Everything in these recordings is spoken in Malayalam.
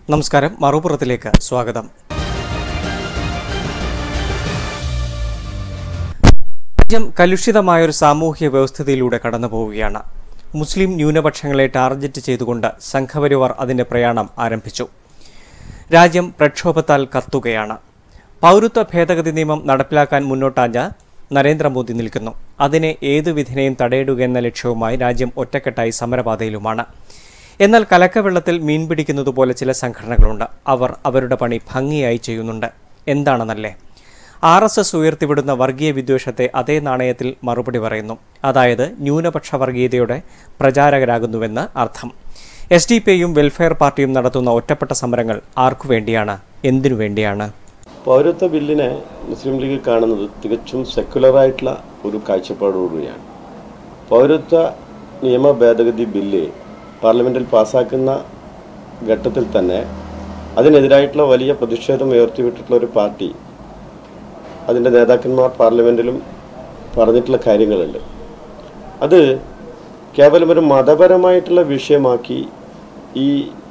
നമസ്കാരം മറുപുറത്തിലേക്ക് സ്വാഗതം രാജ്യം കലുഷിതമായൊരു സാമൂഹ്യ വ്യവസ്ഥിതിയിലൂടെ കടന്നു പോവുകയാണ് മുസ്ലിം ന്യൂനപക്ഷങ്ങളെ ടാർഗറ്റ് ചെയ്തുകൊണ്ട് സംഘപരിവാർ അതിന്റെ പ്രയാണം ആരംഭിച്ചു രാജ്യം പ്രക്ഷോഭത്താൽ കത്തുകയാണ് പൗരത്വ ഭേദഗതി നിയമം നടപ്പിലാക്കാൻ മുന്നോട്ടാഞ്ഞ നരേന്ദ്രമോദി നിൽക്കുന്നു അതിനെ ഏതു വിധിനെയും തടയിടുക എന്ന ലക്ഷ്യവുമായി രാജ്യം ഒറ്റക്കെട്ടായി സമരപാതയിലുമാണ് എന്നാൽ കലക്കവെള്ളത്തിൽ മീൻ പിടിക്കുന്നതുപോലെ ചില സംഘടനകളുണ്ട് അവർ അവരുടെ പണി ഭംഗിയായി ചെയ്യുന്നുണ്ട് എന്താണെന്നല്ലേ ആർ എസ് എസ് ഉയർത്തിവിടുന്ന വർഗീയ വിദ്വേഷത്തെ അതേ നാണയത്തിൽ മറുപടി പറയുന്നു അതായത് ന്യൂനപക്ഷ വർഗീയതയുടെ പ്രചാരകരാകുന്നുവെന്ന് അർത്ഥം എസ് ഡി പിയും വെൽഫെയർ പാർട്ടിയും നടത്തുന്ന ഒറ്റപ്പെട്ട സമരങ്ങൾ ആർക്കു വേണ്ടിയാണ് എന്തിനു വേണ്ടിയാണ് പൗരത്വ ബില്ലിനെ മുസ്ലിം ലീഗ് കാണുന്നത് തികച്ചും സെക്കുലറായിട്ടുള്ള ഒരു കാഴ്ചപ്പാടോടുകൂടിയാണ് പൗരത്വ നിയമ ഭേദഗതി ബില്ല് പാർലമെൻറ്റിൽ പാസ്സാക്കുന്ന ഘട്ടത്തിൽ തന്നെ അതിനെതിരായിട്ടുള്ള വലിയ പ്രതിഷേധം ഉയർത്തിവിട്ടിട്ടുള്ള ഒരു പാർട്ടി അതിൻ്റെ നേതാക്കന്മാർ പാർലമെൻറ്റിലും പറഞ്ഞിട്ടുള്ള കാര്യങ്ങളുണ്ട് അത് കേവലം ഒരു മതപരമായിട്ടുള്ള വിഷയമാക്കി ഈ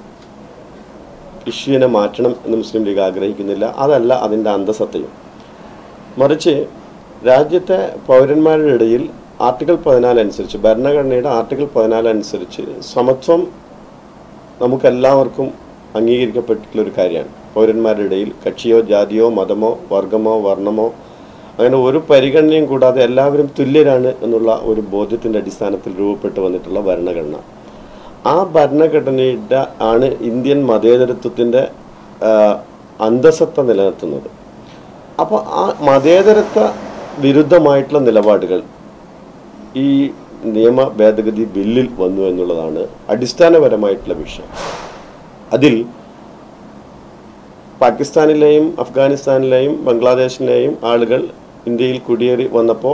ഇഷ്യൂവിനെ മാറ്റണം എന്ന് മുസ്ലിം ലീഗ് ആഗ്രഹിക്കുന്നില്ല അതല്ല അതിൻ്റെ അന്തസത്തയും മറിച്ച് രാജ്യത്തെ പൗരന്മാരുടെ ഇടയിൽ ആർട്ടിക്കിൾ പതിനാല് അനുസരിച്ച് ഭരണഘടനയുടെ ആർട്ടിക്കിൾ പതിനാല് അനുസരിച്ച് സമത്വം നമുക്കെല്ലാവർക്കും അംഗീകരിക്കപ്പെട്ടിട്ടുള്ള ഒരു കാര്യമാണ് പൗരന്മാരുടെ ഇടയിൽ കക്ഷിയോ ജാതിയോ മതമോ വർഗമോ വർണ്ണമോ അങ്ങനെ ഒരു പരിഗണനയും കൂടാതെ എല്ലാവരും തുല്യരാണ് എന്നുള്ള ഒരു ബോധ്യത്തിൻ്റെ അടിസ്ഥാനത്തിൽ രൂപപ്പെട്ടു വന്നിട്ടുള്ള ഭരണഘടന ആ ഭരണഘടനയുടെ ആണ് ഇന്ത്യൻ മതേതരത്വത്തിൻ്റെ അന്തസത്ത നിലനിർത്തുന്നത് അപ്പോൾ ആ മതേതരത്വ വിരുദ്ധമായിട്ടുള്ള നിലപാടുകൾ ഈ നിയമ ഭേദഗതി ബില്ലിൽ വന്നു എന്നുള്ളതാണ് അടിസ്ഥാനപരമായിട്ടുള്ള വിഷയം അതിൽ പാകിസ്ഥാനിലെയും അഫ്ഗാനിസ്ഥാനിലെയും ബംഗ്ലാദേശിലെയും ആളുകൾ ഇന്ത്യയിൽ കുടിയേറി വന്നപ്പോൾ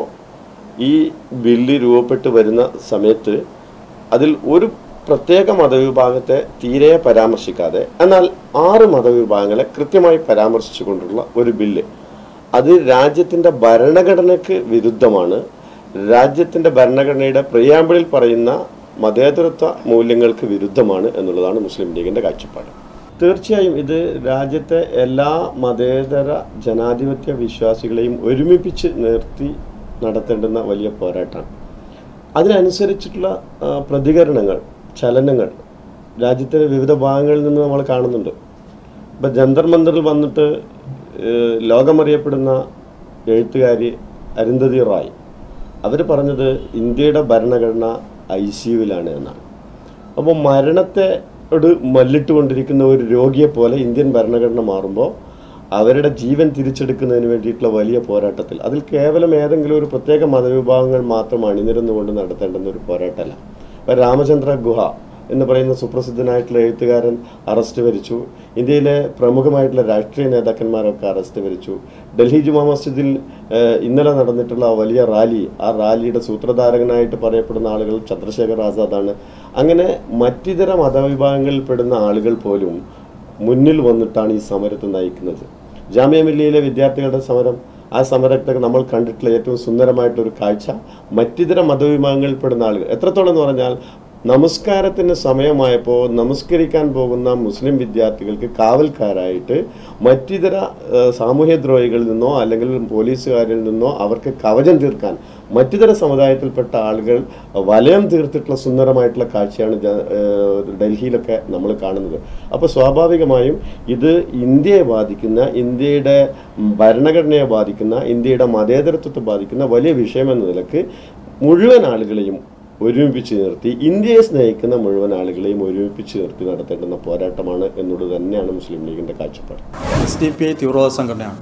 ഈ ബില്ല് രൂപപ്പെട്ട് വരുന്ന സമയത്ത് അതിൽ ഒരു പ്രത്യേക മതവിഭാഗത്തെ തീരെ പരാമർശിക്കാതെ എന്നാൽ ആറ് മതവിഭാഗങ്ങളെ കൃത്യമായി പരാമർശിച്ചുകൊണ്ടുള്ള ഒരു ബില്ല് അത് രാജ്യത്തിൻ്റെ ഭരണഘടനയ്ക്ക് വിരുദ്ധമാണ് രാജ്യത്തിൻ്റെ ഭരണഘടനയുടെ പ്രിയാമ്പിളിൽ പറയുന്ന മതേതരത്വ മൂല്യങ്ങൾക്ക് വിരുദ്ധമാണ് എന്നുള്ളതാണ് മുസ്ലിം ലീഗിൻ്റെ കാഴ്ചപ്പാട് തീർച്ചയായും ഇത് രാജ്യത്തെ എല്ലാ മതേതര ജനാധിപത്യ വിശ്വാസികളെയും ഒരുമിപ്പിച്ച് നിർത്തി നടത്തേണ്ടുന്ന വലിയ പോരാട്ടമാണ് അതിനനുസരിച്ചിട്ടുള്ള ആ, പ്രതികരണങ്ങൾ ചലനങ്ങൾ രാജ്യത്തിൻ്റെ വിവിധ ഭാഗങ്ങളിൽ നിന്ന് നമ്മൾ കാണുന്നുണ്ട് ഇപ്പം ജന്തർ മന്ദറിൽ വന്നിട്ട് ഏഹ്, ലോകമറിയപ്പെടുന്ന എഴുത്തുകാരി അരുന്ധതി റായ് അവർ പറഞ്ഞത് ഇന്ത്യയുടെ ഭരണഘടന ഐ സി യുവിലാണ് എന്നാണ് അപ്പോൾ മരണത്തെ ോട് മല്ലിട്ടുകൊണ്ടിരിക്കുന്ന ഒരു രോഗിയെ പോലെ ഇന്ത്യൻ ഭരണഘടന മാറുമ്പോൾ അവരുടെ ജീവൻ തിരിച്ചെടുക്കുന്നതിന് വേണ്ടിയിട്ടുള്ള വലിയ പോരാട്ടത്തിൽ അതിൽ കേവലം ഏതെങ്കിലും ഒരു പ്രത്യേക മതവിഭാഗങ്ങൾ മാത്രം അണിനിരന്നുകൊണ്ട് നടത്തേണ്ടുന്ന ഒരു പോരാട്ടമല്ല ഇപ്പം രാമചന്ദ്ര ഗുഹ എന്ന് പറയുന്ന സുപ്രസിദ്ധനായിട്ടുള്ള എഴുത്തുകാരൻ അറസ്റ്റ് വരിച്ചു ഇന്ത്യയിലെ പ്രമുഖമായിട്ടുള്ള രാഷ്ട്രീയ നേതാക്കന്മാരൊക്കെ അറസ്റ്റ് വരിച്ചു ഡൽഹി ജുമാ മസ്ജിദിൽ ഏഹ്, ഇന്നലെ നടന്നിട്ടുള്ള ആ വലിയ റാലി ആ റാലിയുടെ സൂത്രധാരകനായിട്ട് പറയപ്പെടുന്ന ആളുകൾ ചന്ദ്രശേഖർ ആസാദാണ് അങ്ങനെ മറ്റിതര മതവിഭാഗങ്ങളിൽ പെടുന്ന ആളുകൾ പോലും മുന്നിൽ വന്നിട്ടാണ് ഈ സമരത്തെ നയിക്കുന്നത് ജാമ്യ മില്ലയിലെ വിദ്യാർത്ഥികളുടെ സമരം ആ സമരത്തെ നമ്മൾ കണ്ടിട്ടുള്ള ഏറ്റവും സുന്ദരമായിട്ടൊരു കാഴ്ച മറ്റിതര മതവിഭാഗങ്ങളിൽ പെടുന്ന ആളുകൾ എത്രത്തോളം എന്ന് പറഞ്ഞാൽ നമസ്കാരത്തിന് സമയമായപ്പോൾ നമസ്കരിക്കാൻ പോകുന്ന മുസ്ലിം വിദ്യാർത്ഥികൾക്ക് കാവൽക്കാരായിട്ട് മറ്റിതര ഏഹ്, സാമൂഹ്യദ്രോഹികളിൽ നിന്നോ അല്ലെങ്കിൽ പോലീസുകാരിൽ നിന്നോ അവർക്ക് കവചം തീർക്കാൻ മറ്റിതര സമുദായത്തിൽപ്പെട്ട ആളുകൾ വലയം തീർത്തിട്ടുള്ള സുന്ദരമായിട്ടുള്ള കാഴ്ചയാണ് ജ- ഏഹ്, ഡൽഹിയിലൊക്കെ നമ്മൾ കാണുന്നത് അപ്പോൾ സ്വാഭാവികമായും ഇത് ഇന്ത്യയെ ബാധിക്കുന്ന ഇന്ത്യയുടെ ഭരണഘടനയെ ബാധിക്കുന്ന ഇന്ത്യയുടെ മതേതരത്വത്തെ ബാധിക്കുന്ന വലിയ വിഷയമെന്ന നിലക്ക് മുഴുവൻ ആളുകളെയും ഒരുമിപ്പിച്ച് നിർത്തി ഇന്ത്യയെ സ്നേഹിക്കുന്ന മുഴുവൻ ആളുകളെയും ഒരുമിപ്പിച്ച് നിർത്തി നടത്തേണ്ടുന്ന പോരാട്ടമാണ് എന്നുള്ളത് തന്നെയാണ് മുസ്ലിം ലീഗിൻ്റെ കാഴ്ചപ്പാട് എസ് ഡി പി ഐ തീവ്രവാദ സംഘടനയാണ്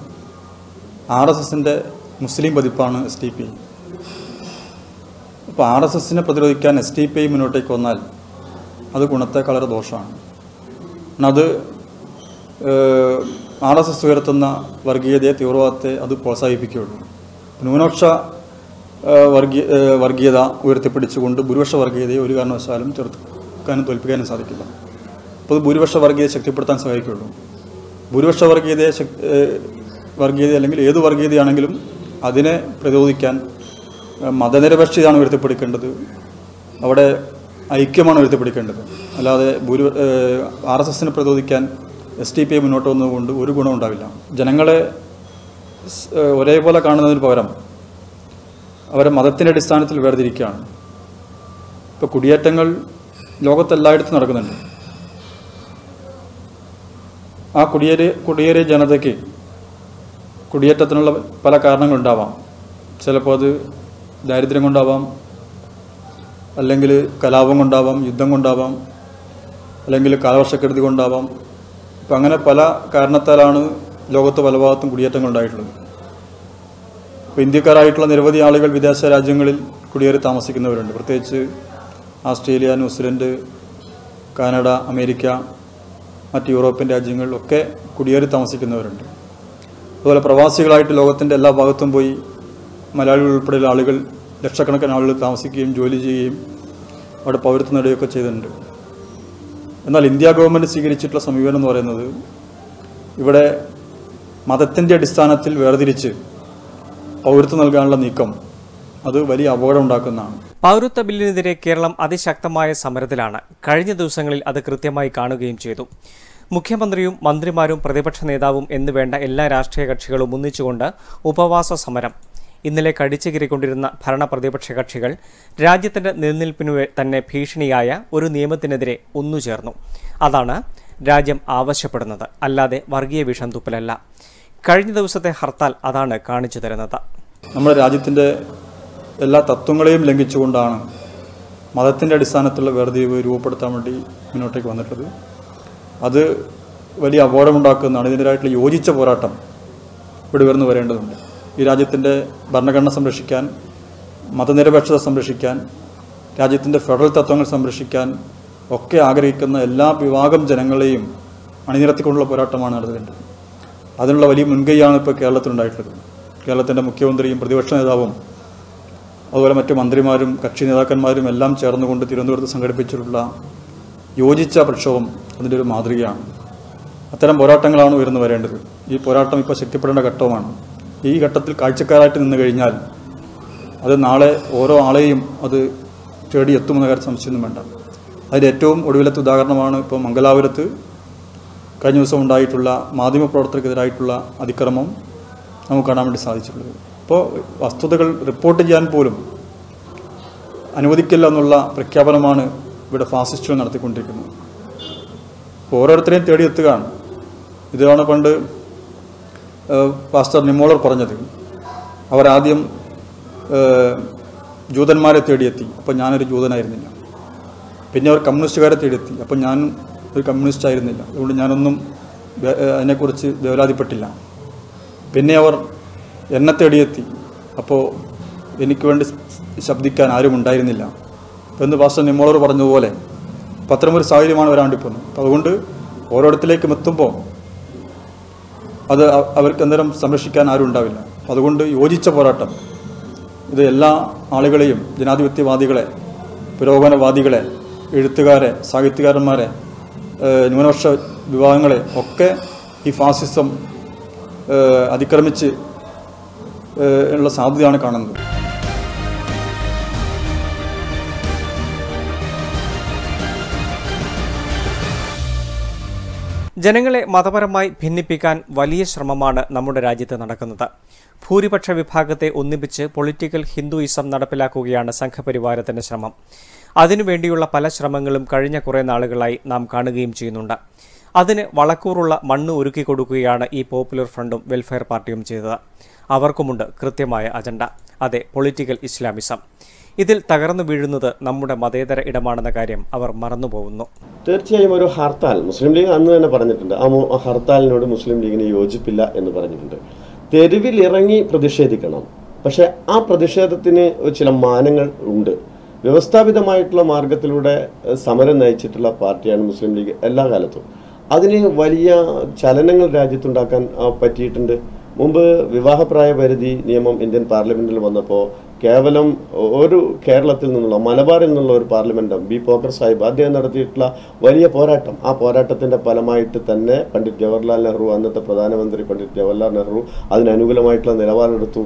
ആർ എസ് എസിൻ്റെ മുസ്ലിം പതിപ്പാണ് എസ് ഡി പി ഐ അപ്പോൾ ആർ എസ് എസിനെ പ്രതിരോധിക്കാൻ എസ് ഡി പി ഐ മുന്നോട്ടേക്ക് വന്നാൽ അത് ഗുണത്തെക്കാളേറെ ദോഷമാണ് കാരണം അത് ആർ എസ് എസ് ഉയർത്തുന്ന വർഗീയതയെ തീവ്രവാദത്തെ അത് പ്രോത്സാഹിപ്പിക്കുകയുള്ളൂ ന്യൂനപക്ഷ ഏഹ്, വർഗീയ ഏഹ്, വർഗീയത ഉയർത്തിപ്പിടിച്ചുകൊണ്ട് ഭൂരിപക്ഷ വർഗീയതയെ ഒരു കാരണവശാലും ചെറുക്കാനും തോൽപ്പിക്കാനും സാധിക്കില്ല അപ്പോൾ അത് ഭൂരിപക്ഷ വർഗീയതയെ ശക്തിപ്പെടുത്താൻ സഹായിക്കുകയുള്ളൂ ഭൂരിപക്ഷ വർഗീയതയെ ശക്- ഏഹ് വർഗീയത അല്ലെങ്കിൽ ഏത് വർഗീയതയാണെങ്കിലും അതിനെ പ്രതിരോധിക്കാൻ ഏഹ് മതനിരപേക്ഷതയാണ് ഉയർത്തിപ്പിടിക്കേണ്ടത് അവിടെ ഐക്യമാണ് ഉയർത്തിപ്പിടിക്കേണ്ടത് അല്ലാതെ ഭൂരി ആർ എസ് എസിനെ പ്രതിരോധിക്കാൻ എസ് ടി പി ഐ മുന്നോട്ട് വന്നതുകൊണ്ട് ഒരു ഗുണം ഉണ്ടാവില്ല ജനങ്ങളെ സ്- ഏഹ് ഒരേപോലെ കാണുന്നതിന് പകരം അവരെ മതത്തിൻ്റെ അടിസ്ഥാനത്തിൽ വേർതിരിക്കുകയാണ് ഇപ്പോൾ കുടിയേറ്റങ്ങൾ ലോകത്തെല്ലായിടത്തും നടക്കുന്നുണ്ട് ആ കുടിയേറി കുടിയേറിയ ജനതയ്ക്ക് കുടിയേറ്റത്തിനുള്ള പല കാരണങ്ങളുണ്ടാവാം ചിലപ്പോൾ അത് ദാരിദ്ര്യം കൊണ്ടാവാം അല്ലെങ്കിൽ കലാപം കൊണ്ടാവാം യുദ്ധം കൊണ്ടാവാം അല്ലെങ്കിൽ കാലവർഷക്കെടുതി കൊണ്ടാവാം ഇപ്പം അങ്ങനെ പല കാരണത്താലാണ് ലോകത്ത് പല ഭാഗത്തും കുടിയേറ്റങ്ങൾ ഉണ്ടായിട്ടുള്ളത് ഇപ്പോൾ ഇന്ത്യക്കാരായിട്ടുള്ള നിരവധി ആളുകൾ വിദേശ രാജ്യങ്ങളിൽ കുടിയേറി താമസിക്കുന്നവരുണ്ട് പ്രത്യേകിച്ച് ആസ്ട്രേലിയ ന്യൂസിലൻഡ് കാനഡ അമേരിക്ക മറ്റ് യൂറോപ്യൻ രാജ്യങ്ങളിലൊക്കെ കുടിയേറി താമസിക്കുന്നവരുണ്ട് അതുപോലെ പ്രവാസികളായിട്ട് ലോകത്തിൻ്റെ എല്ലാ ഭാഗത്തും പോയി മലയാളികൾ ഉൾപ്പെടെയുള്ള ആളുകൾ ലക്ഷക്കണക്കിന് ആളുകൾ താമസിക്കുകയും ജോലി ചെയ്യുകയും അവിടെ പൗരത്വം നേടുകയൊക്കെ ചെയ്തിട്ടുണ്ട് എന്നാൽ ഇന്ത്യ ഗവൺമെൻറ് സ്വീകരിച്ചിട്ടുള്ള സമീപനം എന്ന് പറയുന്നത് ഇവിടെ മതത്തിൻ്റെ അടിസ്ഥാനത്തിൽ വേർതിരിച്ച് പൗരത്വം നൽകാനുള്ള നീക്കം അത് വലിയ അപകടം ഉണ്ടാക്കുന്നതാണ് പൗരത്വ ബില്ലിനെതിരെ കേരളം അതിശക്തമായ സമരത്തിലാണ് കഴിഞ്ഞ ദിവസങ്ങളിൽ അത് കൃത്യമായി കാണുകയും ചെയ്തു മുഖ്യമന്ത്രിയും മന്ത്രിമാരും പ്രതിപക്ഷ നേതാവും എന്ന് വേണ്ട എല്ലാ രാഷ്ട്രീയ കക്ഷികളും ഒന്നിച്ചുകൊണ്ട് ഉപവാസ സമരം ഇന്നലെ കടിച്ചുകീറിക്കൊണ്ടിരുന്ന ഭരണ പ്രതിപക്ഷ കക്ഷികൾ രാജ്യത്തിന്റെ നിലനിൽപ്പിനു വേ- തന്നെ ഭീഷണിയായ ഒരു നിയമത്തിനെതിരെ ഒന്നുചേർന്നു അതാണ് രാജ്യം ആവശ്യപ്പെടുന്നത് അല്ലാതെ വർഗീയ വിഷം തുപ്പലല്ല കഴിഞ്ഞ ദിവസത്തെ ഹർത്താൽ അതാണ് കാണിച്ചു തരുന്നത് നമ്മുടെ രാജ്യത്തിൻ്റെ എല്ലാ തത്വങ്ങളെയും ലംഘിച്ചുകൊണ്ടാണ് മതത്തിൻ്റെ അടിസ്ഥാനത്തിലുള്ള വേർതിരിവ് രൂപപ്പെടുത്താൻ വേണ്ടി മുന്നോട്ടേക്ക് വന്നിട്ടുള്ളത് അത് വലിയ അപകടമുണ്ടാക്കുന്നതാണ് ഇതിനെതിരായിട്ടുള്ള യോജിച്ച പോരാട്ടം ഇവിടെ ഉയർന്നു വരേണ്ടതുണ്ട് ഈ രാജ്യത്തിൻ്റെ ഭരണഘടന സംരക്ഷിക്കാൻ മതനിരപേക്ഷത സംരക്ഷിക്കാൻ രാജ്യത്തിൻ്റെ ഫെഡറൽ തത്വങ്ങൾ സംരക്ഷിക്കാൻ ഒക്കെ ആഗ്രഹിക്കുന്ന എല്ലാ വിഭാഗം ജനങ്ങളെയും അണിനിരത്തിക്കൊണ്ടുള്ള പോരാട്ടമാണ് നടത്തേണ്ടത് അതിനുള്ള വലിയ മുൻകൈയാണ് ഇപ്പോൾ കേരളത്തിലുണ്ടായിട്ടുള്ളത് കേരളത്തിൻ്റെ മുഖ്യമന്ത്രിയും പ്രതിപക്ഷ നേതാവും അതുപോലെ മറ്റു മന്ത്രിമാരും കക്ഷി നേതാക്കന്മാരും എല്ലാം ചേർന്നുകൊണ്ട് തിരുവനന്തപുരത്ത് സംഘടിപ്പിച്ചിട്ടുള്ള യോജിച്ച പ്രക്ഷോഭം അതിൻ്റെ ഒരു മാതൃകയാണ് അത്തരം പോരാട്ടങ്ങളാണ് ഉയർന്നു വരേണ്ടത് ഈ പോരാട്ടം ഇപ്പോൾ ശക്തിപ്പെടേണ്ട ഘട്ടവുമാണ് ഈ ഘട്ടത്തിൽ കാഴ്ചക്കാരായിട്ട് നിന്ന് കഴിഞ്ഞാൽ അത് നാളെ ഓരോ ആളെയും അത് തേടി എത്തുമെന്ന കാര്യം സംശയമൊന്നും വേണ്ട അതിൻ്റെ ഏറ്റവും ഒടുവിലത്തെ ഉദാഹരണമാണ് ഇപ്പോൾ മംഗലാപുരത്ത് കഴിഞ്ഞ ദിവസം ഉണ്ടായിട്ടുള്ള മാധ്യമപ്രവർത്തകർക്കെതിരായിട്ടുള്ള അതിക്രമം നമുക്ക് കാണാൻ വേണ്ടി സാധിച്ചിട്ടുള്ളത് ഇപ്പോൾ വസ്തുതകൾ റിപ്പോർട്ട് ചെയ്യാൻ പോലും അനുവദിക്കില്ല എന്നുള്ള പ്രഖ്യാപനമാണ് ഇവിടെ ഫാസിസ്റ്റുകൾ നടത്തിക്കൊണ്ടിരിക്കുന്നത് അപ്പോൾ ഓരോരുത്തരെയും തേടിയെത്തുകയാണ് ഇതാണ് പണ്ട് ഏഹ്, പാസ്റ്റർ നിമോളർ പറഞ്ഞത് അവരാദ്യം ഏഹ്, ജൂതന്മാരെ തേടിയെത്തി അപ്പോൾ ഞാനൊരു ജൂതനായിരുന്നില്ല പിന്നെ അവർ കമ്മ്യൂണിസ്റ്റുകാരെ തേടിയെത്തി അപ്പോൾ ഞാൻ ഒരു കമ്മ്യൂണിസ്റ്റ് ആയിരുന്നില്ല അതുകൊണ്ട് ഞാനൊന്നും വേ- ഏഹ്, അതിനെക്കുറിച്ച് വേവലാതിപ്പെട്ടില്ല പിന്നെ അവർ എന്നെ തേടിയെത്തി അപ്പോൾ എനിക്ക് വേണ്ടി ശബ്ദിക്കാൻ ആരും ഉണ്ടായിരുന്നില്ല എന്ന് പാസ്റ്റർ നിമോളർ പറഞ്ഞതുപോലെ അപ്പം അത്തരമൊരു സാഹചര്യമാണ് വരാണ്ടി പോകുന്നത് അപ്പം അതുകൊണ്ട് ഓരോരുത്തരിലേക്കും എത്തുമ്പോൾ അത് അ- അവർക്ക് അന്നേരം സംരക്ഷിക്കാൻ ആരും ഉണ്ടാവില്ല അപ്പം അതുകൊണ്ട് യോജിച്ച പോരാട്ടം ഇത് എല്ലാ ആളുകളെയും ജനാധിപത്യവാദികളെ പുരോഗമനവാദികളെ എഴുത്തുകാരെ സാഹിത്യകാരന്മാരെ ഏഹ് ന്യൂനപക്ഷ വിഭാഗങ്ങളെ ഒക്കെ ഈ ഫാസിസം ഏഹ് അതിക്രമിച്ച് ഏഹ് ഉള്ള സാധ്യതയാണ് കാണുന്നത് ജനങ്ങളെ മതപരമായി ഭിന്നിപ്പിക്കാൻ വലിയ ശ്രമമാണ് നമ്മുടെ രാജ്യത്ത് നടക്കുന്നത് ഭൂരിപക്ഷ വിഭാഗത്തെ ഒന്നിപ്പിച്ച് പൊളിറ്റിക്കൽ ഹിന്ദുയിസം നടപ്പിലാക്കുകയാണ് സംഘപരിവാരത്തിന്റെ ശ്രമം അതിനുവേണ്ടിയുള്ള പല ശ്രമങ്ങളും കഴിഞ്ഞ കുറേ നാളുകളായി നാം കാണുകയും ചെയ്യുന്നുണ്ട് അതിന് വളക്കൂറുള്ള മണ്ണ് ഒരുക്കി കൊടുക്കുകയാണ് ഈ പോപ്പുലർ ഫ്രണ്ടും വെൽഫെയർ പാർട്ടിയും ചെയ്തത് അവർക്കുമുണ്ട് കൃത്യമായ അജണ്ട അതെ പൊളിറ്റിക്കൽ ഇസ്ലാമിസം ഇതിൽ തകർന്നു വീഴുന്നത് നമ്മുടെ മതേതര ഇടമാണെന്ന കാര്യം അവർ മറന്നുപോകുന്നു തീർച്ചയായും ഒരു ഹർത്താൽ മുസ്ലിം ലീഗ് അന്ന് തന്നെ പറഞ്ഞിട്ടുണ്ട് ആ മു- ആ ഹർത്താലിനോട് മുസ്ലിം ലീഗിന് യോജിപ്പില്ല എന്ന് പറഞ്ഞിട്ടുണ്ട് തെരുവിൽ ഇറങ്ങി പ്രതിഷേധിക്കണം പക്ഷെ ആ പ്രതിഷേധത്തിന് ചില മാനങ്ങൾ ഉണ്ട് വ്യവസ്ഥാപിതമായിട്ടുള്ള മാർഗത്തിലൂടെ ഏഹ്, സമരം നയിച്ചിട്ടുള്ള പാർട്ടിയാണ് മുസ്ലിം ലീഗ് എല്ലാ കാലത്തും അതിന് വലിയ ചലനങ്ങൾ രാജ്യത്തുണ്ടാക്കാൻ ആ, പറ്റിയിട്ടുണ്ട് മുമ്പ് വിവാഹപ്രായ പരിധി നിയമം ഇന്ത്യൻ പാർലമെന്റിൽ വന്നപ്പോൾ കേവലം ഒരു കേരളത്തിൽ നിന്നുള്ള മലബാറിൽ നിന്നുള്ള ഒരു പാർലമെന്റ് ബി പോക്കർ സാഹിബ് അദ്ദേഹം നടത്തിയിട്ടുള്ള വലിയ പോരാട്ടം ആ പോരാട്ടത്തിന്റെ ഫലമായിട്ട് തന്നെ പണ്ഡിറ്റ് ജവഹർലാൽ നെഹ്റു അന്നത്തെ പ്രധാനമന്ത്രി പണ്ഡിറ്റ് ജവഹർലാൽ നെഹ്റു അതിന് അനുകൂലമായിട്ടുള്ള നിലപാടെടുത്തു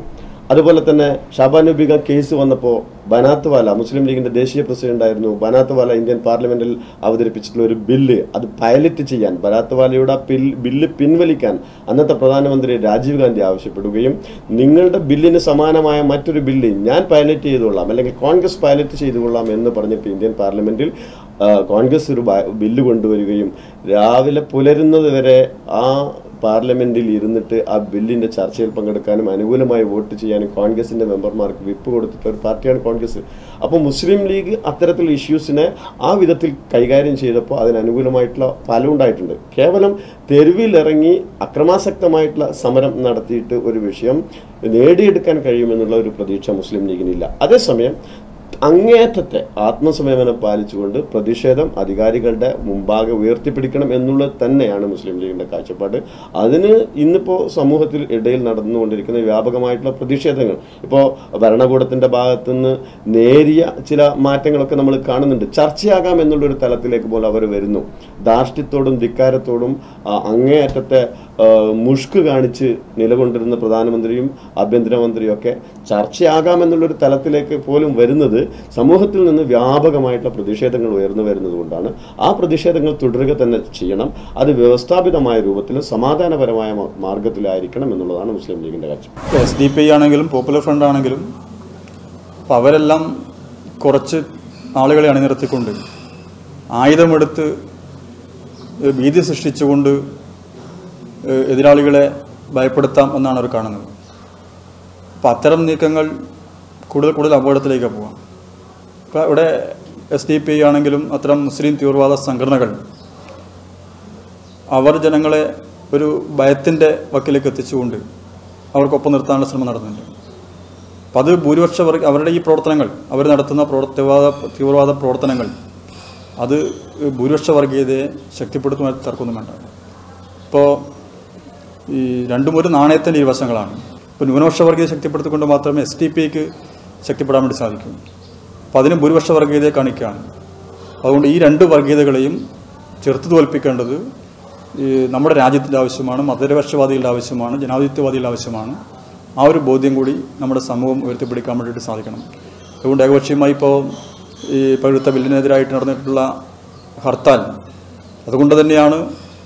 അതുപോലെ തന്നെ ഷാബാനു ബീഗം കേസ് വന്നപ്പോൾ ബനാത്ത് വാല മുസ്ലിം ലീഗിന്റെ ദേശീയ പ്രസിഡന്റ് ആയിരുന്നു ബനാത്ത് വാല ഇന്ത്യൻ പാർലമെന്റിൽ അവതരിപ്പിച്ചിട്ടുള്ള ഒരു ബില്ല് അത് പൈലറ്റ് ചെയ്യാൻ ബനാത്ത് വാലയുടെ ആ പിൽ- ബില്ല് പിൻവലിക്കാൻ അന്നത്തെ പ്രധാനമന്ത്രി രാജീവ് ഗാന്ധി ആവശ്യപ്പെടുകയും നിങ്ങളുടെ ബില്ലിന് സമാനമായ മറ്റൊരു ബില്ല് ഞാൻ പൈലറ്റ് ചെയ്തുകൊള്ളാം അല്ലെങ്കിൽ കോൺഗ്രസ് പൈലറ്റ് ചെയ്തുകൊള്ളാം എന്ന് പറഞ്ഞിട്ട് ഇന്ത്യൻ പാർലമെന്റിൽ ആ, കോൺഗ്രസ് ഒരു ബ- ബില്ല് കൊണ്ടുവരികയും രാവിലെ പുലരുന്നത് വരെ ആ പാർലമെന്റിൽ ഇരുന്നിട്ട് ആ ബില്ലിന്റെ ചർച്ചയിൽ പങ്കെടുക്കാനും അനുകൂലമായി വോട്ട് ചെയ്യാനും കോൺഗ്രസിന്റെ മെമ്പർമാർക്ക് വിപ്പ് കൊടുത്തിട്ട ഒരു പാർട്ടിയാണ് കോൺഗ്രസ് അപ്പോൾ മുസ്ലിം ലീഗ് അത്തരത്തിലുള്ള ഇഷ്യൂസിനെ ആ വിധത്തിൽ കൈകാര്യം ചെയ്തപ്പോൾ അതിന് അനുകൂലമായിട്ടുള്ള ഫലം ഉണ്ടായിട്ടുണ്ട് കേവലം തെരുവിലിറങ്ങി അക്രമാസക്തമായിട്ടുള്ള സമരം നടത്തിയിട്ട് ഒരു വിഷയം നേടിയെടുക്കാൻ കഴിയുമെന്നുള്ള ഒരു പ്രതീക്ഷ മുസ്ലിം ലീഗിനില്ല അതേസമയം അങ്ങേയറ്റത്തെ ആത്മസംയമനം പാലിച്ചുകൊണ്ട് പ്രതിഷേധം അധികാരികളുടെ മുമ്പാകെ ഉയർത്തിപ്പിടിക്കണം എന്നുള്ളത് തന്നെയാണ് മുസ്ലിം ലീഗിന്റെ കാഴ്ചപ്പാട് അതിന് ഇന്നിപ്പോൾ സമൂഹത്തിൽ ഇടയിൽ നടന്നുകൊണ്ടിരിക്കുന്ന വ്യാപകമായിട്ടുള്ള പ്രതിഷേധങ്ങൾ ഇപ്പോൾ ഭരണകൂടത്തിന്റെ ഭാഗത്തു നിന്ന് നേരിയ ചില മാറ്റങ്ങളൊക്കെ നമ്മൾ കാണുന്നുണ്ട് ചർച്ചയാകാം എന്നുള്ളൊരു തലത്തിലേക്ക് പോലും അവർ വരുന്നു ധാർഷ്ട്യത്തോടും ധിക്കാരത്തോടും ആ, അങ്ങേയറ്റത്തെ ആ, മുഷ്ക് കാണിച്ച് നിലകൊണ്ടിരുന്ന പ്രധാനമന്ത്രിയും ആഭ്യന്തരമന്ത്രിയും ഒക്കെ ചർച്ചയാകാം എന്നുള്ളൊരു തലത്തിലേക്ക് പോലും വരുന്നത് സമൂഹത്തിൽ നിന്ന് വ്യാപകമായിട്ടുള്ള പ്രതിഷേധങ്ങൾ ഉയർന്നു വരുന്നത് കൊണ്ടാണ് ആ പ്രതിഷേധങ്ങൾ തുടരുക തന്നെ ചെയ്യണം അത് വ്യവസ്ഥാപിതമായ രൂപത്തിലും സമാധാനപരമായ മാ- മാർഗത്തിലായിരിക്കണം എന്നുള്ളതാണ് മുസ്ലിം ലീഗിന്റെ കാഴ്ച എസ് ഡി പി ആണെങ്കിലും പോപ്പുലർ ഫ്രണ്ട് ആണെങ്കിലും അപ്പം അവരെല്ലാം കുറച്ച് ആളുകളെ അണിനിർത്തിക്കൊണ്ട് ആയുധമെടുത്ത് ഏഹ് ഭീതി സൃഷ്ടിച്ചുകൊണ്ട് ഏഹ് എതിരാളികളെ ഭയപ്പെടുത്താം എന്നാണ് അവർ കാണുന്നത് അപ്പം അത്തരം നീക്കങ്ങൾ കൂടുതൽ കൂടുതൽ അപകടത്തിലേക്ക് പോകാം ഇപ്പം ഇവിടെ എസ് ഡി പി ആണെങ്കിലും അത്തരം മുസ്ലിം തീവ്രവാദ സംഘടനകൾ അവർ ജനങ്ങളെ ഒരു ഭയത്തിൻ്റെ വക്കിലേക്ക് എത്തിച്ചുകൊണ്ട് അവർക്കൊപ്പം നിർത്താനുള്ള ശ്രമം നടത്തുന്നുണ്ട് അപ്പം അത് ഭൂരിപക്ഷ വർഗ അവരുടെ ഈ പ്രവർത്തനങ്ങൾ അവർ നടത്തുന്ന പ്രവർ- തീവ്രവാദ തീവ്രവാദ പ്രവർത്തനങ്ങൾ അത് ഭൂരിപക്ഷ വർഗീയതയെ ശക്തിപ്പെടുത്തുവാൻ തർക്കമൊന്നും വേണ്ട ഇപ്പോൾ ഈ രണ്ടും ഒരു നാണയത്തിൻ്റെ ഇരുവശങ്ങളാണ് ഇപ്പോൾ ന്യൂനപക്ഷ വർഗീയത ശക്തിപ്പെടുത്തിക്കൊണ്ട് മാത്രമേ എസ് ടി പിക്ക് ശക്തിപ്പെടാൻ വേണ്ടി സാധിക്കൂ അപ്പോൾ അതിന് ഭൂരിപക്ഷ വർഗീയതയെ കാണിക്കുകയാണ് അതുകൊണ്ട് ഈ രണ്ട് വർഗീയതകളെയും ചെറുത്തു തോൽപ്പിക്കേണ്ടത് ഈ നമ്മുടെ രാജ്യത്തിൻ്റെ ആവശ്യമാണ് മതനിരപക്ഷവാദികളുടെ ആവശ്യമാണ് ജനാധിപത്യവാദികളുടെ ആവശ്യമാണ് ആ ഒരു ബോധ്യം കൂടി നമ്മുടെ സമൂഹം ഉയർത്തിപ്പിടിക്കാൻ വേണ്ടിയിട്ട് സാധിക്കണം അതുകൊണ്ട് ഏകപക്ഷീയമായി ഇപ്പോൾ ഈ പഴുത്ത ബില്ലിനെതിരായിട്ട് നടന്നിട്ടുള്ള ഹർത്താൽ അതുകൊണ്ട് തന്നെയാണ്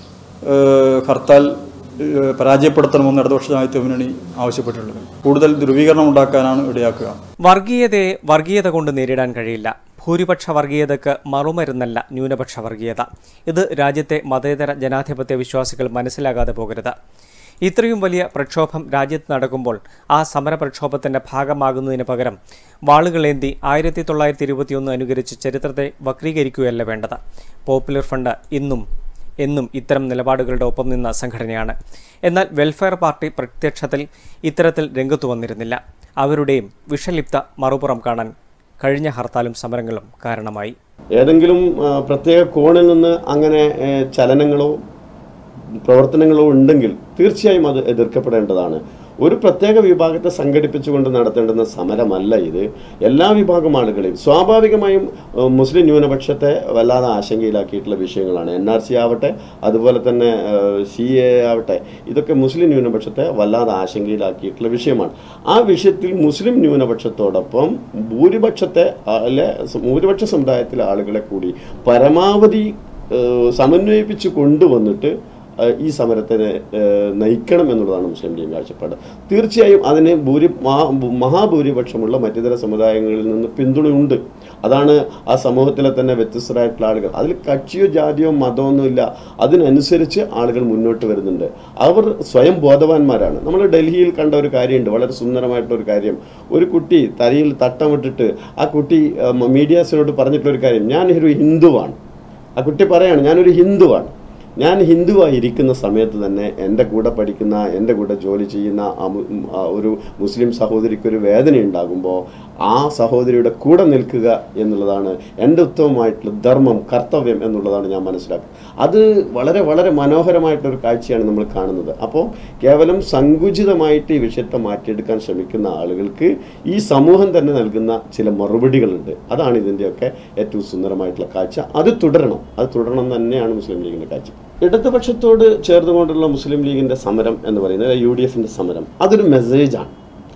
ഏഹ്, ഹർത്താൽ ഏഹ്, പരാജയപ്പെടുത്തണമെന്ന് ഇടതുപക്ഷ ജനാധിപത്യ മുന്നണി ആവശ്യപ്പെട്ടിട്ടുള്ളത് കൂടുതൽ ധ്രുവീകരണം ഉണ്ടാക്കാനാണ് ഇടയാക്കുക വർഗീയതയെ വർഗീയത കൊണ്ട് നേരിടാൻ കഴിയില്ല ഭൂരിപക്ഷ വർഗീയതയ്ക്ക് മറുമരുന്നല്ല ന്യൂനപക്ഷ വർഗീയത ഇത് രാജ്യത്തെ മതേതര ജനാധിപത്യ വിശ്വാസികൾ മനസ്സിലാകാതെ പോകരുത് ഇത്രയും വലിയ പ്രക്ഷോഭം രാജ്യത്ത് നടക്കുമ്പോൾ ആ സമര പ്രക്ഷോഭത്തിന്റെ ഭാഗമാകുന്നതിന് പകരം വാളുകളേന്തി ആയിരത്തി തൊള്ളായിരത്തി ഇരുപത്തിയൊന്ന് അനുകരിച്ച് ചരിത്രത്തെ വക്രീകരിക്കുകയല്ല വേണ്ടത് പോപ്പുലർ ഫണ്ട് ഇന്നും എന്നും ഇത്തരം നിലപാടുകളുടെ ഒപ്പം നിന്ന സംഘടനയാണ് എന്നാൽ വെൽഫെയർ പാർട്ടി പ്രത്യക്ഷത്തിൽ ഇത്തരത്തിൽ രംഗത്തു വന്നിരുന്നില്ല അവരുടെയും വിഷലിപ്ത മറുപുറം കാണാൻ കഴിഞ്ഞ ഹർത്താലും സമരങ്ങളും കാരണമായി ഏതെങ്കിലും ആ, പ്രത്യേക കോണിൽ നിന്ന് അങ്ങനെ ഏ, ചലനങ്ങളോ പ്രവർത്തനങ്ങളോ ഉണ്ടെങ്കിൽ തീർച്ചയായും അത് എതിർക്കപ്പെടേണ്ടതാണ് ഒരു പ്രത്യേക വിഭാഗത്തെ സംഘടിപ്പിച്ചുകൊണ്ട് നടത്തേണ്ടുന്ന സമരമല്ല ഇത് എല്ലാ വിഭാഗം ആളുകളെയും സ്വാഭാവികമായും ഏഹ്, മുസ്ലിം ന്യൂനപക്ഷത്തെ വല്ലാതെ ആശങ്കയിലാക്കിയിട്ടുള്ള വിഷയങ്ങളാണ് എൻ ആർ സി ആവട്ടെ അതുപോലെ തന്നെ സി എ ആവട്ടെ ഇതൊക്കെ മുസ്ലിം ന്യൂനപക്ഷത്തെ വല്ലാതെ ആശങ്കയിലാക്കിയിട്ടുള്ള വിഷയമാണ് ആ വിഷയത്തിൽ മുസ്ലിം ന്യൂനപക്ഷത്തോടൊപ്പം ഭൂരിപക്ഷത്തെ ആ, അല്ലെ ഭൂരിപക്ഷ സമുദായത്തിലെ ആളുകളെ കൂടി പരമാവധി ഏഹ്, സമന്വയിപ്പിച്ച് കൊണ്ടുവന്നിട്ട് ഏഹ് ഈ സമരത്തിനെ ഏഹ് നയിക്കണം എന്നുള്ളതാണ് മുസ്ലിം ലീഗ് കാഴ്ചപ്പാട് തീർച്ചയായും അതിന് ഭൂരി മാ- മഹാഭൂരിപക്ഷമുള്ള മറ്റിതര സമുദായങ്ങളിൽ നിന്ന് പിന്തുണയുണ്ട് അതാണ് ആ സമൂഹത്തിലെ തന്നെ വ്യത്യസ്തരായിട്ടുള്ള ആളുകൾ അതിൽ കക്ഷിയോ ജാതിയോ മതമൊന്നും ഇല്ല അതിനനുസരിച്ച് ആളുകൾ മുന്നോട്ട് വരുന്നുണ്ട് അവർ സ്വയം ബോധവാന്മാരാണ് നമ്മൾ ഡൽഹിയിൽ കണ്ട ഒരു കാര്യമുണ്ട് വളരെ സുന്ദരമായിട്ടുള്ള ഒരു കാര്യം ഒരു കുട്ടി തലയിൽ തട്ടമിട്ടിട്ട് ആ കുട്ടി ഏഹ്, മീഡിയാസിനോട് പറഞ്ഞിട്ടുള്ള ഒരു കാര്യം ഞാൻ ഒരു ഹിന്ദുവാണ് ആ കുട്ടി പറയാണ് ഞാനൊരു ഹിന്ദുവാണ് ഞാൻ ഹിന്ദുവായി ഇരിക്കുന്ന സമയത്ത് തന്നെ എൻ്റെ കൂടെ പഠിക്കുന്ന എൻ്റെ കൂടെ ജോലി ചെയ്യുന്ന ആ മു- ഉം, ആ ഒരു മുസ്ലിം സഹോദരിക്ക് ഒരു വേദന ഉണ്ടാകുമ്പോൾ ആ സഹോദരിയുടെ കൂടെ നിൽക്കുക എന്നുള്ളതാണ് എൻ്റെ ഉത്തമമായിട്ടുള്ള ധർമ്മം കർത്തവ്യം എന്നുള്ളതാണ് ഞാൻ മനസ്സിലാക്കുന്നത് അത് വളരെ വളരെ മനോഹരമായിട്ടൊരു കാഴ്ചയാണ് നമ്മൾ കാണുന്നത് അപ്പോൾ കേവലം സങ്കുചിതമായിട്ട് ഈ വിഷയത്തെ മാറ്റിയെടുക്കാൻ ശ്രമിക്കുന്ന ആളുകൾക്ക് ഈ സമൂഹം തന്നെ നൽകുന്ന ചില മറുപടികളുണ്ട് അതാണ് ഇതിൻ്റെയൊക്കെ ഏറ്റവും സുന്ദരമായിട്ടുള്ള കാഴ്ച അത് തുടരണം അത് തുടരണം എന്ന് തന്നെയാണ് മുസ്ലിം ലീഗിൻ്റെ കാഴ്ച ഇടതുപക്ഷത്തോട് ചേർന്നുകൊണ്ടുള്ള മുസ്ലിം ലീഗിൻ്റെ സമരം എന്ന് പറയുന്നത് യു ഡി എഫിൻ്റെ സമരം അതൊരു മെസ്സേജാണ്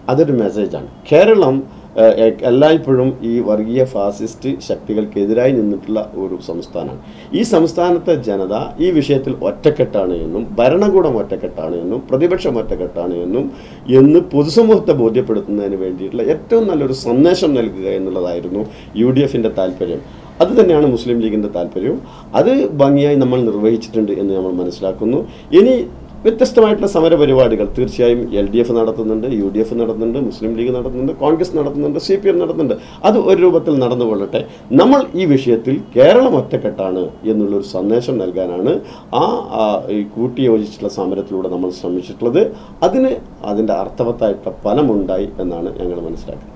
അതൊരു മെസ്സേജാണ് കേരളം ഏഹ്, എ- എല്ലായ്പ്പോഴും ഈ വർഗീയ ഫാസിസ്റ്റ് ശക്തികൾക്കെതിരായി നിന്നിട്ടുള്ള ഒരു സംസ്ഥാനമാണ് ഈ സംസ്ഥാനത്തെ ജനത ഈ വിഷയത്തിൽ ഒറ്റക്കെട്ടാണ് എന്നും ഭരണകൂടം ഒറ്റക്കെട്ടാണ് എന്നും പ്രതിപക്ഷം ഒറ്റക്കെട്ടാണ് എന്നും എന്ന് പൊതുസമൂഹത്തെ ബോധ്യപ്പെടുത്തുന്നതിന് വേണ്ടിയിട്ടുള്ള ഏറ്റവും നല്ലൊരു സന്ദേശം നൽകുക എന്നുള്ളതായിരുന്നു യു ഡി എഫിൻ്റെ താല്പര്യം അത് തന്നെയാണ് മുസ്ലിം ലീഗിൻ്റെ താല്പര്യവും അത് ഭംഗിയായി നമ്മൾ നിർവഹിച്ചിട്ടുണ്ട് എന്ന് നമ്മൾ മനസ്സിലാക്കുന്നു ഇനി വ്യത്യസ്തമായിട്ടുള്ള സമരപരിപാടികൾ തീർച്ചയായും എൽ ഡി എഫ് നടത്തുന്നുണ്ട് യു ഡി എഫ് നടത്തുന്നുണ്ട് മുസ്ലിം ലീഗ് നടത്തുന്നുണ്ട് കോൺഗ്രസ് നടത്തുന്നുണ്ട് സി പി എം നടത്തുന്നുണ്ട് അത് ഒരു രൂപത്തിൽ നടന്നുകൊള്ളട്ടെ നമ്മൾ ഈ വിഷയത്തിൽ കേരളം ഒറ്റക്കെട്ടാണ് എന്നുള്ളൊരു സന്ദേശം നൽകാനാണ് ആ ആ, ഈ കൂട്ടിയോജിച്ചിട്ടുള്ള സമരത്തിലൂടെ നമ്മൾ ശ്രമിച്ചിട്ടുള്ളത് അതിന് അതിൻ്റെ അർത്ഥവത്തായിട്ടുള്ള ഫലമുണ്ടായി എന്നാണ് ഞങ്ങൾ മനസ്സിലാക്കുന്നത്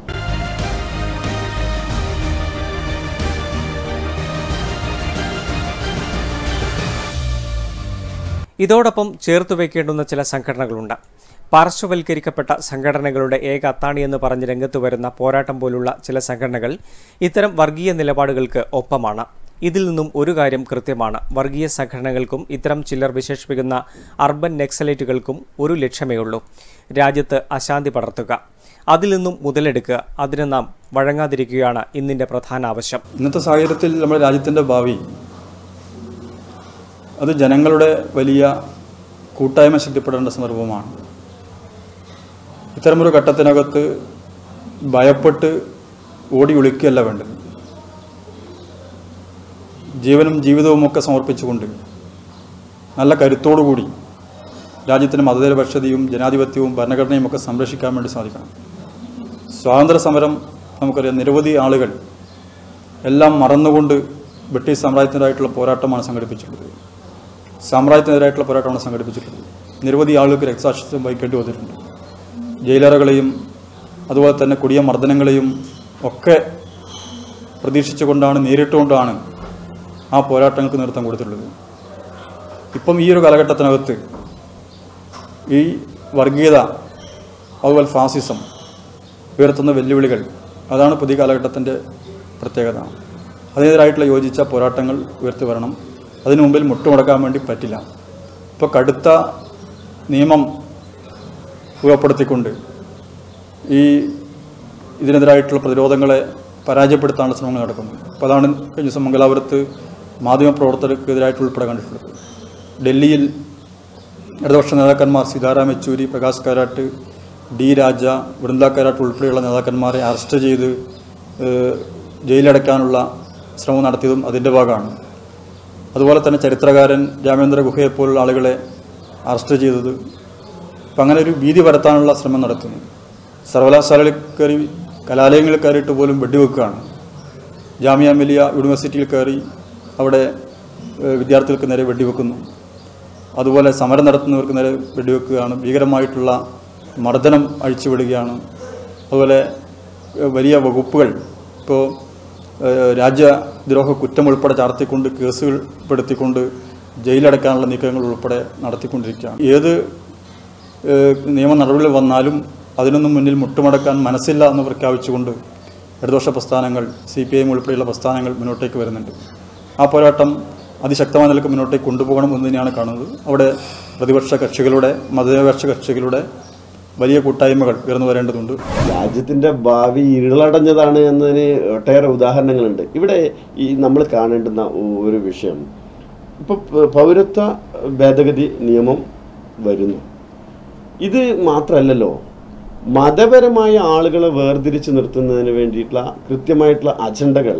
ഇതോടൊപ്പം ചേർത്തു വയ്ക്കേണ്ടുന്ന ചില സംഘടനകളുണ്ട് പാർശ്വവൽക്കരിക്കപ്പെട്ട സംഘടനകളുടെ ഏക അത്താണി എന്ന് പറഞ്ഞ് രംഗത്ത് വരുന്ന പോരാട്ടം പോലുള്ള ചില സംഘടനകൾ ഇത്തരം വർഗീയ നിലപാടുകൾക്ക് ഒപ്പമാണ് ഇതിൽ നിന്നും ഒരു കാര്യം കൃത്യമാണ് വർഗീയ സംഘടനകൾക്കും ഇത്തരം ചിലർ വിശേഷിപ്പിക്കുന്ന അർബൻ നെക്സലൈറ്റുകൾക്കും ഒരു ലക്ഷ്യമേ ഉള്ളൂ രാജ്യത്ത് അശാന്തി പടർത്തുക അതിൽ നിന്നും മുതലെടുക്കുക അതിന് നാം വഴങ്ങാതിരിക്കുകയാണ് ഇന്നിൻ്റെ പ്രധാന ആവശ്യം ഇന്നത്തെ സാഹചര്യത്തിൽ നമ്മുടെ രാജ്യത്തിൻ്റെ ഭാവി അത് ജനങ്ങളുടെ വലിയ കൂട്ടായ്മ ശക്തിപ്പെടേണ്ട സന്ദർഭമാണ് ഇത്തരമൊരു ഘട്ടത്തിനകത്ത് ഭയപ്പെട്ട് ഓടി ഒളിക്കുകയല്ല വേണ്ടത് ജീവനും ജീവിതവും ഒക്കെ സമർപ്പിച്ചുകൊണ്ട് നല്ല കരുത്തോടുകൂടി രാജ്യത്തിൻ്റെ മതനിരപക്ഷതയും ജനാധിപത്യവും ഭരണഘടനയും ഒക്കെ സംരക്ഷിക്കാൻ വേണ്ടി സാധിക്കണം സ്വാതന്ത്ര്യ സമരം നമുക്കറിയാം നിരവധി ആളുകൾ എല്ലാം മറന്നുകൊണ്ട് ബ്രിട്ടീഷ് സാമ്രാജ്യത്തിനെതിരായിട്ടുള്ള പോരാട്ടമാണ് സംഘടിപ്പിച്ചിട്ടുള്ളത് സാമ്രാജ്യത്തിനെതിരായിട്ടുള്ള പോരാട്ടമാണ് സംഘടിപ്പിച്ചിട്ടുള്ളത് നിരവധി ആളുകൾക്ക് രക്തസാക്ഷിത്വം വഹിക്കേണ്ടി വന്നിട്ടുണ്ട് ജയിലറകളെയും അതുപോലെ തന്നെ കൊടിയ മർദ്ദനങ്ങളെയും ഒക്കെ പ്രതീക്ഷിച്ചുകൊണ്ടാണ് നേരിട്ടുകൊണ്ടാണ് ആ പോരാട്ടങ്ങൾക്ക് നേതൃത്വം കൊടുത്തിട്ടുള്ളത് ഇപ്പം ഈ ഒരു കാലഘട്ടത്തിനകത്ത് ഈ വർഗീയത അതുപോലെ ഫാസിസം ഉയർത്തുന്ന വെല്ലുവിളികൾ അതാണ് പുതിയ കാലഘട്ടത്തിൻ്റെ പ്രത്യേകത അതിനെതിരായിട്ടുള്ള യോജിച്ച പോരാട്ടങ്ങൾ ഉയർത്തി വരണം അതിനു മുമ്പിൽ മുട്ടുമുടക്കാൻ വേണ്ടി പറ്റില്ല ഇപ്പോൾ കടുത്ത നിയമം രൂപപ്പെടുത്തിക്കൊണ്ട് ഈ ഇതിനെതിരായിട്ടുള്ള പ്രതിരോധങ്ങളെ പരാജയപ്പെടുത്താനുള്ള ശ്രമങ്ങൾ നടക്കുന്നു അപ്പോൾ അതാണ് കഴിഞ്ഞ ദിവസം മംഗലാപുരത്ത് മാധ്യമപ്രവർത്തകർക്കെതിരായിട്ട് ഉൾപ്പെടെ കണ്ടിട്ടുള്ളത് ഡൽഹിയിൽ ഇടതുപക്ഷ നേതാക്കന്മാർ സീതാറാം യെച്ചൂരി പ്രകാശ് കാരാട്ട് ഡി രാജ വൃന്ദ കാരാട്ട് ഉൾപ്പെടെയുള്ള നേതാക്കന്മാരെ അറസ്റ്റ് ചെയ്ത് ഏഹ്, ജയിലടയ്ക്കാനുള്ള ശ്രമം നടത്തിയതും അതിൻ്റെ ഭാഗമാണ് അതുപോലെ തന്നെ ചരിത്രകാരൻ രാമേന്ദ്ര ഗുഹയെപ്പോലുള്ള ആളുകളെ അറസ്റ്റ് ചെയ്തത് അപ്പം അങ്ങനെ ഒരു ഭീതി പരത്താനുള്ള ശ്രമം നടത്തുന്നു സർവകലാശാലയിൽ കയറി കലാലയങ്ങളിൽ കയറിയിട്ട് പോലും വെടിവെക്കുകയാണ് ജാമിയ മിലിയ യൂണിവേഴ്സിറ്റിയിൽ കയറി അവിടെ ഏഹ്, വിദ്യാർത്ഥികൾക്ക് നേരെ വെടിവെക്കുന്നു അതുപോലെ സമരം നടത്തുന്നവർക്ക് നേരെ വെടിവെക്കുകയാണ് ഭീകരമായിട്ടുള്ള മർദ്ദനം അഴിച്ചുവിടുകയാണ് അതുപോലെ ഏഹ്, വലിയ വകുപ്പുകൾ ഇപ്പോൾ ഏഹ്, രാജ്യദ്രോഹ കുറ്റം ഉൾപ്പെടെ ചാർത്തിക്കൊണ്ട് കേസുകൾ പെടുത്തിക്കൊണ്ട് ജയിലടക്കാനുള്ള നീക്കങ്ങൾ ഉൾപ്പെടെ നടത്തിക്കൊണ്ടിരിക്കുകയാണ് ഏത് ഏഹ്, നിയമ നടപടികൾ വന്നാലും അതിനൊന്നും മുന്നിൽ മുട്ടുമടക്കാൻ മനസ്സില്ല എന്ന് പ്രഖ്യാപിച്ചുകൊണ്ട് ഇടതുപക്ഷ പ്രസ്ഥാനങ്ങൾ സി പി ഐ എം ഉൾപ്പെടെയുള്ള പ്രസ്ഥാനങ്ങൾ മുന്നോട്ടേക്ക് വരുന്നുണ്ട് ആ പോരാട്ടം അതിശക്തമായ നിലക്ക് മുന്നോട്ടേക്ക് കൊണ്ടുപോകണം എന്ന് തന്നെയാണ് കാണുന്നത് അവിടെ പ്രതിപക്ഷ കക്ഷികളുടെ മതനിരപക്ഷ കക്ഷികളുടെ വലിയ കൂട്ടായ്മകൾ ഉയർന്നു വരേണ്ടതുണ്ട് രാജ്യത്തിന്റെ ഭാവി ഇരുളടഞ്ഞതാണ് എന്നതിന് ഒട്ടേറെ ഉദാഹരണങ്ങളുണ്ട് ഇവിടെ ഈ നമ്മൾ കാണേണ്ടുന്ന ഒ- ഒരു വിഷയം ഇപ്പൊ പ- പൗരത്വ ഭേദഗതി നിയമം വരുന്നു ഇത് മാത്രമല്ലല്ലോ മതപരമായ ആളുകളെ വേർതിരിച്ച് നിർത്തുന്നതിന് വേണ്ടിയിട്ടുള്ള കൃത്യമായിട്ടുള്ള അജണ്ടകൾ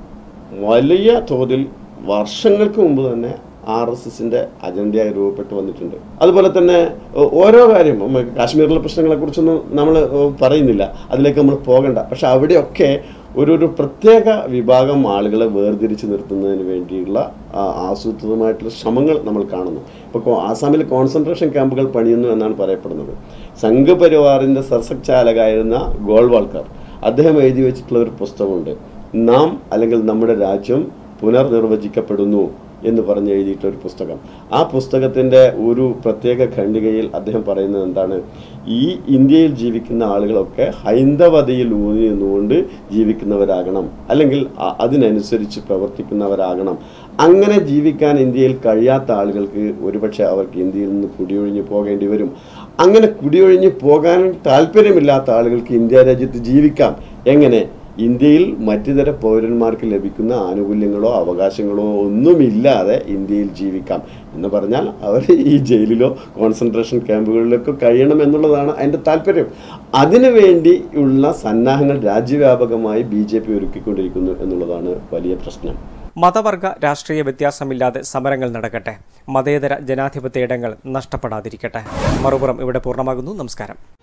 വലിയ തോതിൽ വർഷങ്ങൾക്ക് മുമ്പ് തന്നെ ആർ എസ് എസിന്റെ അജണ്ടയായി രൂപപ്പെട്ടു വന്നിട്ടുണ്ട് അതുപോലെ തന്നെ ഓ- ഓരോ കാര്യം ഉം, കാശ്മീരിലെ പ്രശ്നങ്ങളെ കുറിച്ചൊന്നും നമ്മൾ പറയുന്നില്ല അതിലേക്ക് നമ്മൾ പോകണ്ട പക്ഷെ അവിടെയൊക്കെ ഒരു ഒരു പ്രത്യേക വിഭാഗം ആളുകളെ വേർതിരിച്ച് നിർത്തുന്നതിന് വേണ്ടിയുള്ള ആ, ആസൂത്രിതമായിട്ടുള്ള ശ്രമങ്ങൾ നമ്മൾ കാണുന്നു ഇപ്പോൾ ആസാമിൽ കോൺസെൻട്രേഷൻ ക്യാമ്പുകൾ പണിയുന്നു എന്നാണ് പറയപ്പെടുന്നത് സംഘപരിവാറിൻ്റെ സർസക് ഗോൾവാൾക്കർ അദ്ദേഹം എഴുതി വെച്ചിട്ടുള്ള ഒരു പുസ്തകമുണ്ട് നാം അല്ലെങ്കിൽ നമ്മുടെ രാജ്യം പുനർനിർവചിക്കപ്പെടുന്നു എന്ന് പറഞ്ഞ് എഴുതിയിട്ടുള്ള ഒരു പുസ്തകം ആ പുസ്തകത്തിൻ്റെ ഒരു പ്രത്യേക ഖണ്ഡികയിൽ അദ്ദേഹം പറയുന്നത് എന്താണ് ഈ ഇന്ത്യയിൽ ജീവിക്കുന്ന ആളുകളൊക്കെ ഹൈന്ദവതയിൽ ഊന്നി നിന്നുകൊണ്ട് ജീവിക്കുന്നവരാകണം അല്ലെങ്കിൽ അ- അതിനനുസരിച്ച് പ്രവർത്തിക്കുന്നവരാകണം അങ്ങനെ ജീവിക്കാൻ ഇന്ത്യയിൽ കഴിയാത്ത ആളുകൾക്ക് ഒരുപക്ഷെ അവർക്ക് ഇന്ത്യയിൽ നിന്ന് കുടിയൊഴിഞ്ഞ് പോകേണ്ടി വരും അങ്ങനെ കുടിയൊഴിഞ്ഞ് പോകാൻ താല്പര്യമില്ലാത്ത ആളുകൾക്ക് ഇന്ത്യ രാജ്യത്ത് ജീവിക്കാം എങ്ങനെ ഇന്ത്യയിൽ മറ്റുതര പൗരന്മാർക്ക് ലഭിക്കുന്ന ആനുകൂല്യങ്ങളോ അവകാശങ്ങളോ ഒന്നുമില്ലാതെ ഇന്ത്യയിൽ ജീവിക്കാം എന്ന് പറഞ്ഞാൽ അവർ ഈ ജയിലിലോ കോൺസെൻട്രേഷൻ ക്യാമ്പുകളിലൊക്കെ കഴിയണം എന്നുള്ളതാണ് അതിൻ്റെ താല്പര്യം അതിനുവേണ്ടിയുള്ള സന്നാഹങ്ങൾ രാജ്യവ്യാപകമായി ബി ജെ പി ഒരുക്കിക്കൊണ്ടിരിക്കുന്നു എന്നുള്ളതാണ് വലിയ പ്രശ്നം മതവർഗ രാഷ്ട്രീയ വ്യത്യാസമില്ലാതെ സമരങ്ങൾ നടക്കട്ടെ മതേതര ജനാധിപത്യ ഇടങ്ങൾ നഷ്ടപ്പെടാതിരിക്കട്ടെ മറുപുറം ഇവിടെ പൂർണ്ണമാകുന്നു നമസ്കാരം